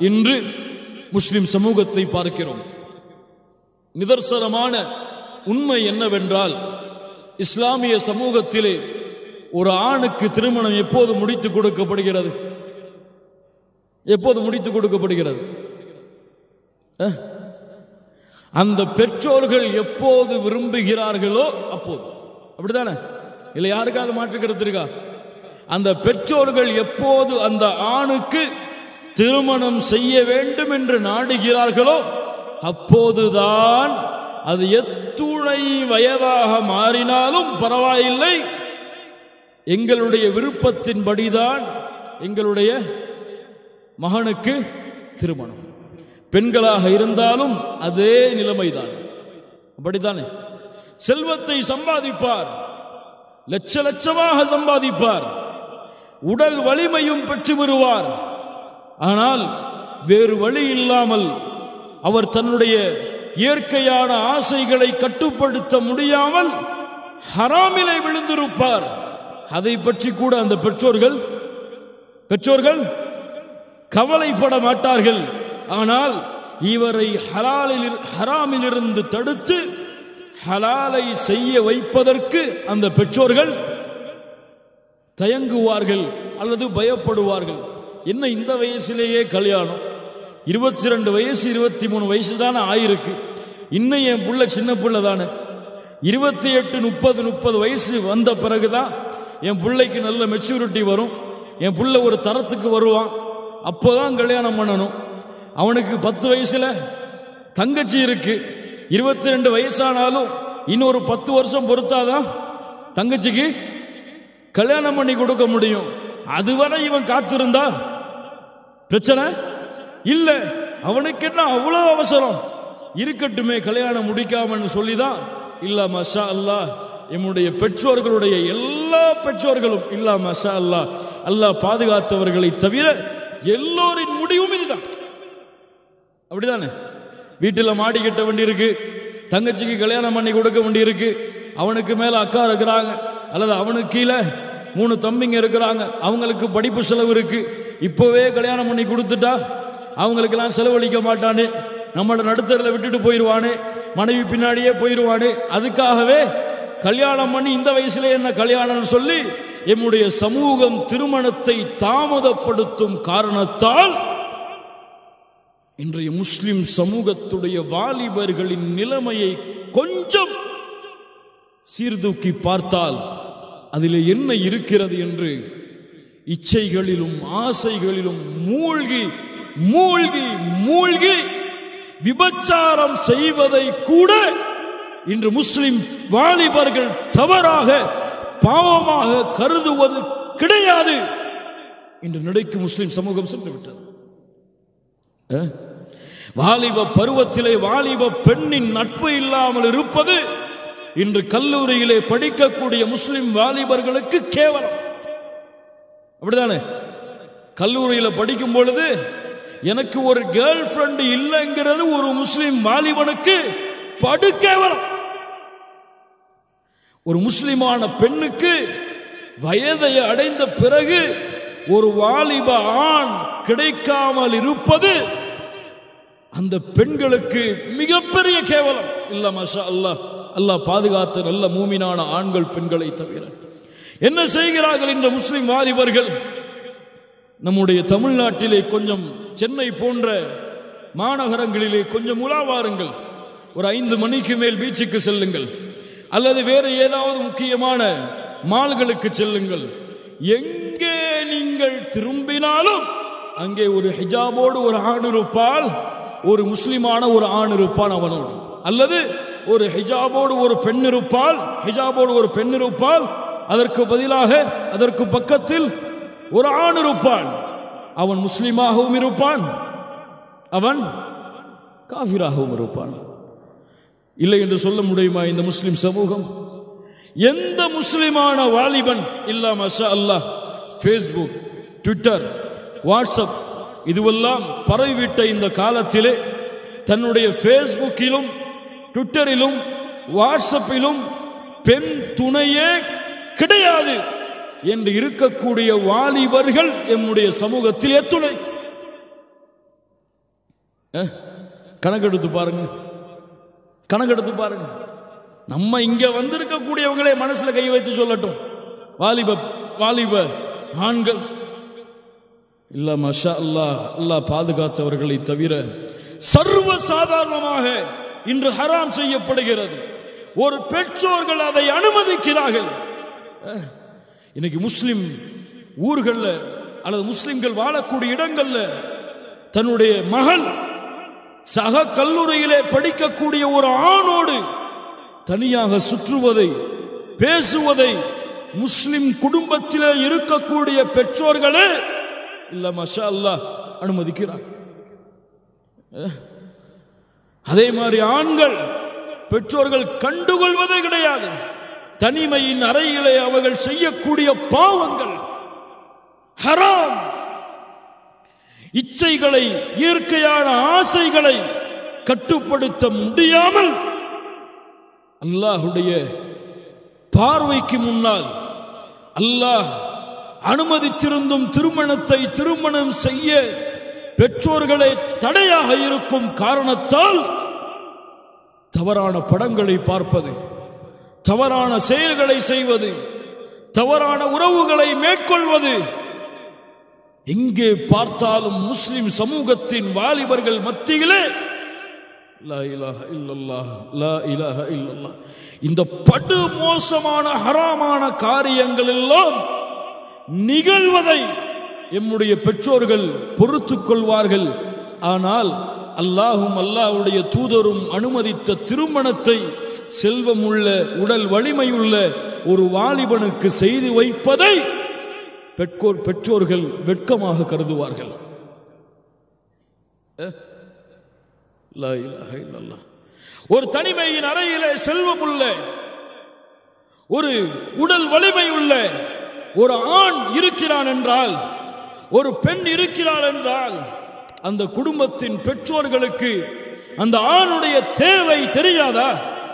இன்று முஸ்லிம் சமூகத்தை பார்க்கிறோம் நிதர்சனமான உண்மை என்னவென்றால் இஸ்லாமிய சமூகத்திலே ஒரு ஆணுக்கு திருமணம் எப்போது முடித்து கொடுக்கப்படுகிறது எப்போது முடித்து கொடுக்கப்படுகிறது அஹ்? அந்த பெற்றோர்கள் எப்போது விரும்புகிறார்களோ அப்போது அப்படிதானே இல்லை யாருக்காவது மாற்று கருத்து இருக்கா அந்த பெற்றோர்கள் எப்போது அந்த ஆணுக்கு திருமணம் செய்ய வேண்டும் என்று நாடுகிறார்களோ அப்போதுதான் அது எத்துணை வயதாக மாறினாலும் பரவாயில்லை எங்களுடைய விருப்பத்தின்படிதான் எங்களுடைய மகனுக்கு திருமணம் பெண்களாக இருந்தாலும் அதே நிலைமைதான் அப்படித்தானே செல்வத்தை சம்பாதிப்பார் லட்ச லட்சமாக சம்பாதிப்பார் உடல் வலிமையும் பெற்று வருவார் ஆனால் வேறு வழி இல்லாமல் அவர் தன்னுடைய இயற்கையான ஆசைகளை கட்டுப்படுத்த முடியாமல் ஹராமிலே விழுந்திருப்பார் அதை பற்றி கூட அந்த பெற்றோர்கள் பெற்றோர்கள் கவலைப்பட மாட்டார்கள் ஆனால் இவரை ஹலாலில் ஹராமிலிருந்து தடுத்து ஹலாலை செய்ய வைப்பதற்கு அந்த பெற்றோர்கள் தயங்குவார்கள் அல்லது பயப்படுவார்கள் என்ன இந்த வயசிலேயே கல்யாணம் இருபத்தி ரெண்டு வயசு இருபத்தி மூணு வயசு தானே ஆயிருக்கு இன்னும் என் புள்ள சின்ன புள்ள தானே இருபத்தி எட்டு முப்பது முப்பது வயசு வந்த பிறகுதான் என் பிள்ளைக்கு நல்ல மெச்சூரிட்டி வரும் என் புள்ள ஒரு தரத்துக்கு வருவான் அப்போதான் கல்யாணம் பண்ணணும் அவனுக்கு பத்து வயசுல தங்கச்சி இருக்கு இருபத்தி ரெண்டு வயசானாலும் இன்னொரு பத்து வருஷம் பொறுத்தாதான் தங்கச்சிக்கு கல்யாணம் பண்ணி கொடுக்க முடியும் அதுவரை இவன் காத்திருந்தா பிரச்சனை இல்ல அவனுக்கு என்ன அவ்வளவு அவசரம் இருக்கட்டுமே கல்யாணம் முடிக்காமன்னு சொல்லிதான் இல்ல மஷா அல்லாஹ் எம்முடைய பெற்றோர்களுடைய எல்லா பெற்றோர்களும் இல்ல மஷா அல்லாஹ் அல்லாஹ் பாதுகாத்தவர்களை தவிர எல்லோரின் முடிவும் இதுதான் அப்படிதானே வீட்டில் மாடி கட்ட வேண்டியிருக்கு தங்கச்சிக்கு கல்யாணம் பண்ணி கொடுக்க வேண்டியிருக்கு அவனுக்கு மேல அக்கா இருக்கிறாங்க அல்லது அவனுக்கு கீழே மூணு தம்பிங்க இருக்கிறாங்க அவங்களுக்கு படிப்பு செலவு இருக்கு இப்போவே கல்யாணம் பண்ணி கொடுத்துட்டா அவங்களுக்கெல்லாம் செலவழிக்க மாட்டானே நம்மளோட நடுத்தரில் விட்டுட்டு போயிடுவானே மனைவி பின்னாடியே போயிடுவானே அதுக்காகவே கல்யாணம் பண்ணி இந்த வயசுல என்ன கல்யாணம்னு சொல்லி எம்முடைய சமூகம் திருமணத்தை தாமதப்படுத்தும் காரணத்தால் இன்றைய முஸ்லிம் சமூகத்துடைய வாலிபர்களின் நிலைமையை கொஞ்சம் சீர்தூக்கி பார்த்தால் அதில் என்ன இருக்கிறது என்று இச்சைகளிலும் ஆசைகளிலும் மூழ்கி மூழ்கி மூழ்கி விபச்சாரம் செய்வதை கூட இன்று முஸ்லிம் வாலிபர்கள் தவறாக பாவமாக கருதுவது கிடையாது இன்று நடைக்கு முஸ்லிம் சமூகம் சென்று விட்டது அஹ்? வாலிப பருவத்திலே வாலிப பெண்ணின் நட்பு இல்லாமல் இருப்பது இன்று கல்லூரியிலே படிக்கக்கூடிய முஸ்லிம் வாலிபர்களுக்கு கேவலம் அப்படிதானே கல்லூரியில படிக்கும் பொழுது எனக்கு ஒரு கேர்ள் ஃப்ரெண்ட் இல்லைங்கிறது ஒரு முஸ்லிம் வாலிபனுக்கு படு கேவலம் ஒரு முஸ்லிமான பெண்ணுக்கு வயதை அடைந்த பிறகு ஒரு வாலிப ஆண் கிடைக்காமல் இருப்பது அந்த பெண்களுக்கு மிகப்பெரிய கேவலம் இல்ல மஷா அல்லாஹ் அல்லாஹ் பாதுகாத்த நல்ல மூமினான ஆண்கள் பெண்களை தவிர என்ன செய்கிறார்கள் இந்த முஸ்லிம் வாலிபர்கள் நம்முடைய தமிழ்நாட்டிலே கொஞ்சம் சென்னை போன்ற மாநகரங்களிலே கொஞ்சம் உலாவாருங்கள் ஒரு ஐந்து மணிக்கு மேல் பீச்சுக்கு செல்லுங்கள் அல்லது வேறு ஏதாவது முக்கியமான மால்களுக்கு செல்லுங்கள் எங்கே நீங்கள் திரும்பினாலும் அங்கே ஒரு ஹிஜாபோடு ஒரு ஆண் இருப்பால் ஒரு முஸ்லிமான ஒரு ஆண் இருப்பான் அவனோடு அல்லது ஒரு ஹிஜாபோடு ஒரு பெண் இருப்பால் ஹிஜாபோடு ஒரு பெண் இருப்பால் அதற்கு பதிலாக அதற்கு பக்கத்தில் ஒரு ஆண் இருப்பான் அவன் முஸ்லிமாகவும் இருப்பான் அவன் காஃபிராகவும் இருப்பான் இல்லை என்று சொல்ல முடியுமா இந்த முஸ்லிம் சமூகம் எந்த முஸ்லிமான வாலிபன் இல்ல மஷா அல்லாஹ் ஃபேஸ்புக் ட்விட்டர் வாட்ஸ்அப் இதுவெல்லாம் பரவிவிட்ட இந்த காலத்திலே தன்னுடைய ஃபேஸ்புக்கிலும் ட்விட்டரிலும் வாட்ஸ்அப்பிலும் பெண் துணையே கிடையாது என்று இருக்கக்கூடிய வாலிபர்கள் எம்முடைய சமூகத்தில் எத்துணை அஹ், கணக்கெடுத்து பாருங்க கணக்கெடுத்து பாருங்க நம்ம இங்க வந்திருக்கக்கூடியவங்களே மனசுல கை வைத்து சொல்லட்டும் வாலிப வாலிப ஆண்கள் இல்ல மஷா அல்லாஹ் அல்லாஹ் பாதுகாத்தவர்களை தவிர சர்வ சாதாரணமாக இன்று ஹராம் செய்யப்படுகிறது ஒரு பெற்றோர்கள் அதை அனுமதிக்கிறார்கள் அஹ், இன்னைக்கு முஸ்லிம் ஊர்கள்ல அல்லது முஸ்லிம்கள் வாழக்கூடிய இடங்கள்ல தன்னுடைய மகள் சக கல்லூரியிலே படிக்கக்கூடிய ஒரு ஆணோடு தனியாக சுற்றுவதை பேசுவதை முஸ்லிம் குடும்பத்திலே இருக்கக்கூடிய பெற்றோர்களே இல்ல மஷா அல்லாஹ் அனுமதிக்கிறார் அஹ். அதே மாதிரி ஆண்கள் பெற்றோர்கள் கண்டுகொள்வதே கிடையாது தனிமையின் அறையிலே அவர்கள் செய்யக்கூடிய பாவங்கள் ஹராம் இச்சைகளை இயற்கையான ஆசைகளை கட்டுப்படுத்த முடியாமல் அல்லாஹுடைய பார்வைக்கு முன்னால் அல்லாஹ் அனுமதித்திருந்தும் திருமணத்தை திருமணம் செய்ய பெற்றோர்களே தடையாக இருக்கும் காரணத்தால் தவறான படங்களை பார்ப்பது தவறான செயல்களை செய்வது தவறான உறவுகளை மேற்கொள்வது எங்கே பார்த்தாலும் முஸ்லிம் சமூகத்தின் வாலிபர்கள் மத்தியிலே லா இலாஹ இல்லல்லாஹ், லா இலாஹ இல்லல்லாஹ். இந்த படு மோசமான ஹராமான காரியங்கள் எல்லாம் நிகழ்வதை எம்முடைய பெற்றோர்கள் பொறுத்துக் கொள்வார்கள் ஆனால் அல்லாஹும் அல்லாஹ்வுடைய தூதரும் அனுமதித்த திருமணத்தை செல்வமுள்ள உடல் வலிமையுள்ள ஒரு வாலிபனுக்கு செய்து வைப்பதை பெற்றோர் பெற்றோர்கள் வெட்கமாக கருதுவார்கள் அஹ்? லா இலாஹ இல்லல்லாஹ். ஒரு தனிமையின் அறையிலே செல்வமுள்ள ஒரு உடல் வலிமை உள்ள ஒரு ஆண் இருக்கிறான் என்றால் ஒரு பெண் இருக்கிறாள் என்றால் அந்த குடும்பத்தின் பெற்றோர்களுக்கு அந்த ஆணுடைய தேவை தெரியாதா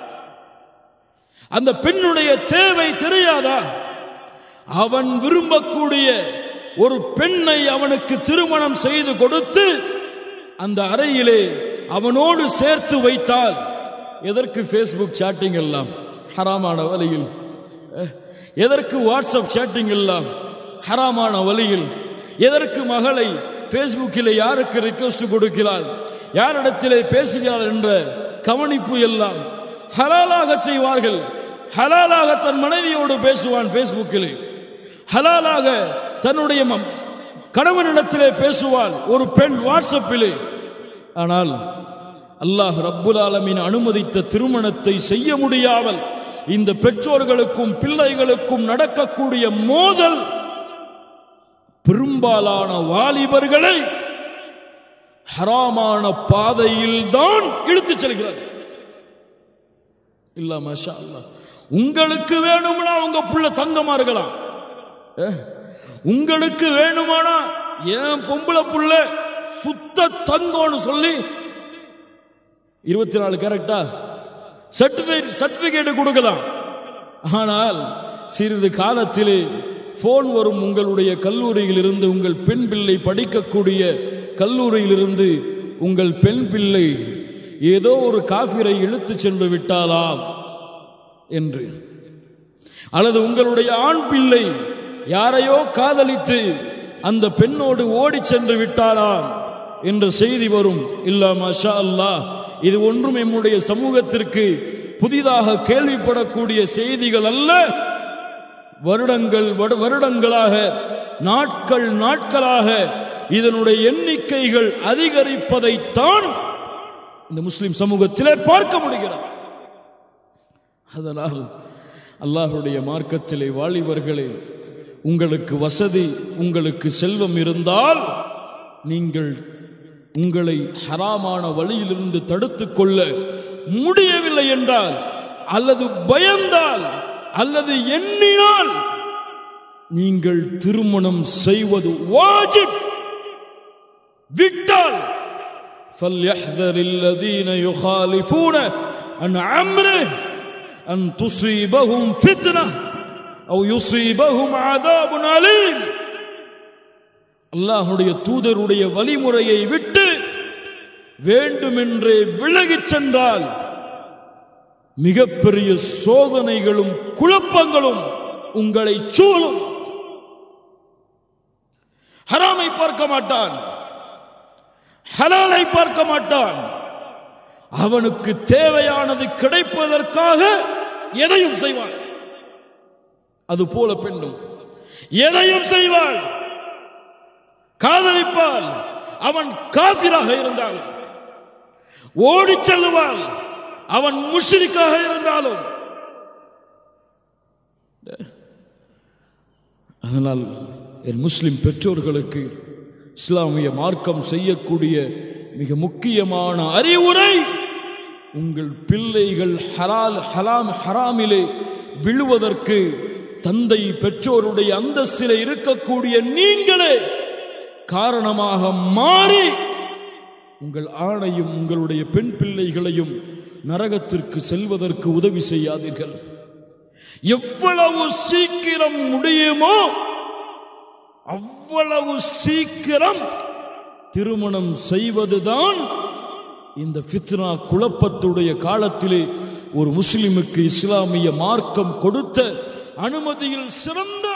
அந்த பெண்ணுடைய தேவை தெரியாதா அவன் விரும்பக்கூடிய ஒரு பெண்ணை அவனுக்கு திருமணம் செய்து கொடுத்து அந்த அறையிலே அவனோடு சேர்த்து வைத்தால் எதற்கு ஃபேஸ்புக் சாட்டிங் எல்லாம் ஹராமான வழியில் அஹ், எதற்கு வாட்ஸ்அப் சேட்டிங் எல்லாம் ஹராமான வழியில் எதற்கு மகளை ஃபேஸ்புக்கில் யாருக்கு ரிக்வெஸ்ட் கொடுக்கிறாள் யாரிடத்திலே பேசுகிறாள் என்ற கவனிப்பு எல்லாம் ஹலாலாக செய்வார்கள் ஹலாலாக தன் மனைவியோடு பேசுவான் ஃபேஸ்புக்கில் ஹலாலாக தன்னுடைய மம்- கணவனிடத்திலே பேசுவாள் ஒரு பெண் வாட்ஸ்அப்பிலே ஆனால் அல்லாஹ் ரப்புல் ஆலமீன் அனுமதித்த திருமணத்தை செய்ய முடியாமல் இந்த பெற்றோர்களுக்கும் பிள்ளைகளுக்கும் நடக்கக்கூடிய மோதல் பெரும்பாலான வாலிபர்களை ஹராமான பாதையில் தான் இழுத்துச் செல்கிறது இல்ல மஷா அல்லாஹ் உங்களுக்கு வேணும்னா உங்க புள்ள தங்கமா இருக்கலாம் அஹ், உங்களுக்கு வேணுமானா ஏன் பொம்பளை புள்ள சுத்த தங்கம்னு சொல்லி இருபத்தி நாலு கரெக்டா சர்டிபிகேட் சர்டிபிகேட் கொடுக்கலாம் ஆனால் சிறிது காலத்திலே போன் வரும் உங்களுடைய கல்லூரியில் இருந்து உங்கள் பெண் பிள்ளை படிக்கக்கூடிய கல்லூரியிலிருந்து உங்கள் பெண் பிள்ளை ஏதோ ஒரு காஃபிரை இழுத்து சென்று விட்டாலாம் என்று அல்லது உங்களுடைய ஆண் பிள்ளை யாரையோ காதலித்து அந்த பெண்ணோடு ஓடிச் சென்று விட்டாராம் என்ற செய்தி வரும் இல்ல மஷா அல்லாஹ் இது ஒன்றும் எம்முடைய சமூகத்திற்கு புதிதாக கேள்விப்படக்கூடிய செய்திகள் அல்ல வருடங்கள் வரு- வருடங்களாக நாட்கள் நாட்களாக இதனுடைய எண்ணிக்கைகள் அதிகரிப்பதைத்தான் இந்த முஸ்லிம் சமூகத்திலே பார்க்க முடிகிறது அதனால் அல்லாஹுடைய மார்க்கத்திலே வாலிபர்களே உங்களுக்கு வசதி உங்களுக்கு செல்வம் இருந்தால் நீங்கள் உங்களை ஹராமான வழியிலிருந்து தடுத்துக் கொள்ள முடியவில்லை என்றால் அல்லது பயந்தால் அல்லது எண்ணினால் நீங்கள் திருமணம் செய்வது வாஜிப் விட்டால் فليحذر الذين يخالفون عن عمره أن تصيبهم فتنة أو يصيبهم عذاب أليم அல்லாஹுடைய தூதருடைய வழிமுறையை விட்டு வேண்டுமென்றே விலகிச் சென்றால் மிகப்பெரிய சோதனைகளும் குழப்பங்களும் உங்களை சூழும் ஹராமை பார்க்க மாட்டான் ஹலாலை பார்க்க மாட்டான் அவனுக்கு தேவையானது கிடைப்பதற்காக எதையும் செய்வான் அது போல பெண்ணும் எதையும் செய்வாள் காதலிப்பாள் அவன் காபிராக இருந்தால் ஓடிச் செல்லுவாள் அவன் முஷ்ரிக்காக இருந்தாலும் அதனால் என் முஸ்லிம் பெற்றோர்களுக்கு இஸ்லாமிய மார்க்கம் செய்யக்கூடிய மிக முக்கியமான அறிவுரை உங்கள் பிள்ளைகள் ஹலால் ஹலாம் ஹராமிலே விழுவதற்கு தந்தை பெற்றோருடைய அந்தஸ்திலே இருக்கக்கூடிய நீங்களே காரணமாக மாறி உங்கள் ஆணையும் உங்களுடைய பெண் பிள்ளைகளையும் நரகத்திற்கு செல்வதற்கு உதவி செய்யாதீர்கள் எவ்வளவு சீக்கிரம் முடியுமோ அவ்வளவு சீக்கிரம் திருமணம் செய்வதுதான் இந்த ஃபித்னா குழப்பத்துடைய காலத்திலே ஒரு முஸ்லிமுக்கு இஸ்லாமிய மார்க்கம் கொடுத்த அனுமதியில் சிறந்த